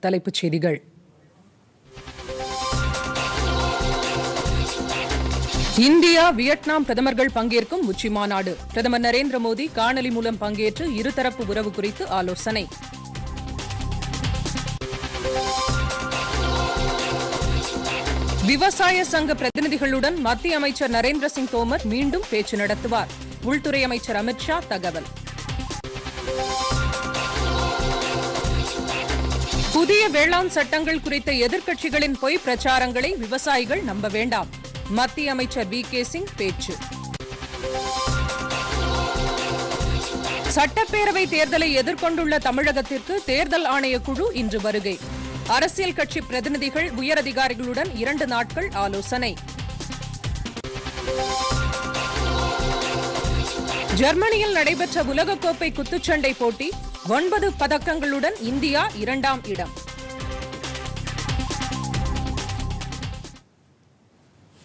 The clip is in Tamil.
தலைப்புச் செய்திகள் இந்தியா வியட்நாம் பிரதமர்கள் பங்கேற்கும் உச்சி மாநாடு பிரதமர் நரேந்திர மோடி காணொலி மூலம் பங்கேற்று இருதரப்பு உறவு குறித்து ஆலோசனை விவசாய சங்க பிரதிநிதிகளுடன் மத்திய அமைச்சர் நரேந்திர சிங் தோமர் மீண்டும் பேச்சு நடத்துவார் உள்துறை அமைச்சர் அமித் ஷா தகவல் புதிய வேளாண் சட்டங்கள் குறித்த எதிர்க்கட்சிகளின் பொய் பிரச்சாரங்களை விவசாயிகள் நம்ப வேண்டாம் மத்திய அமைச்சர் வி கே சிங் பேச்சு சட்டப்பேரவை தேர்தலை எதிர்கொண்டுள்ள தமிழகத்திற்கு தேர்தல் ஆணைய குழு இன்று வருகை அரசியல் கட்சி பிரதிநிதிகள் உயரதிகாரிகளுடன் இரண்டு நாட்கள் ஆலோசனை ஜெர்மனியில் நடைபெற்ற உலகக்கோப்பை குத்துச்சண்டை போட்டி ஒன்பது பதக்கங்களுடன் இந்தியா இரண்டாம் இடம்